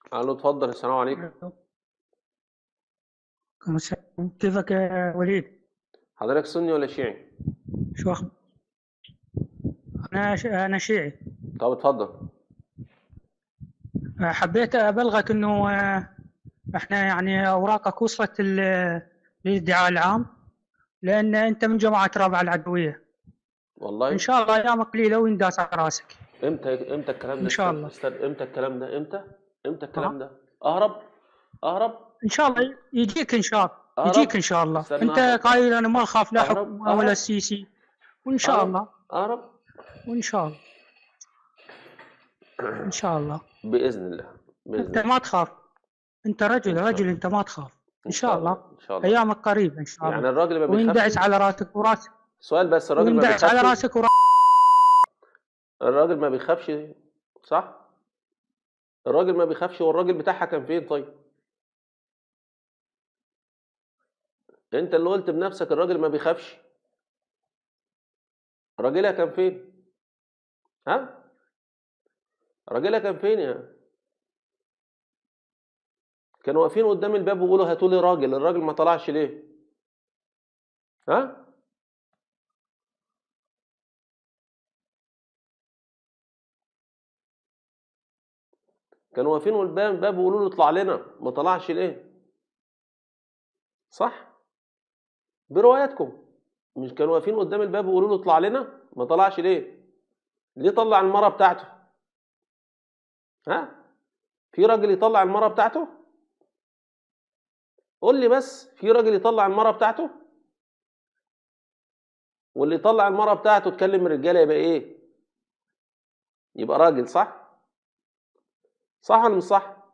الو اتفضل السلام عليكم كيفك يا وليد؟ حضرتك سني ولا شيعي؟ شو أخبار؟ أنا ش... أنا شيعي طب اتفضل حبيت أبلغك إنه آه، إحنا يعني أوراقك وصلت لل- للادعاء العام لأن أنت من جماعة رابعة العدوية والله إن شاء الله أيام قليلة وينداس على راسك امتى امتى الكلام ده إن شاء استنى- الله. استنى امتى الكلام ده امتى امتى الكلام ده اهرب اهرب إن شاء الله يجيك إن شاء الله أهرب. يجيك إن شاء الله استنى أنت أهرب. قايل أنا ما أخاف لا أهرب. حكومة أهرب. ولا السيسي وإن شاء أهرب. الله اهرب وإن شاء الله إن شاء الله باذن الله باذن أنت الله ما تخاف أنت رجل إن شاء رجل الله. أنت ما تخاف إن شاء الله ان شاء الله أيامك قريبة إن شاء الله يعني الراجل ما ويندعس بيخافش على راسك وراسك سؤال بس الراجل ما ويندعس على بيخافش راسك وراسك الراجل ما بيخافش صح الراجل ما بيخافش والراجل بتاعها كان فين طيب انت اللي قلت بنفسك الراجل ما بيخافش راجلها كان فين ها راجلها كان فين يا كانوا واقفين قدام الباب ويقولوا هاتوا لي راجل الراجل ما طلعش ليه ها كانوا واقفين قدام الباب ويقولوا له اطلع لنا ما طلعش ليه صح برواياتكم مش كانوا واقفين قدام الباب ويقولوا له اطلع لنا ما طلعش ليه ليه طلع المرة بتاعته ها في راجل يطلع المرة بتاعته قول لي بس في راجل يطلع المرة بتاعته واللي يطلع المرة بتاعته تكلم الرجالة يبقى ايه يبقى راجل صح صح ولا مش صح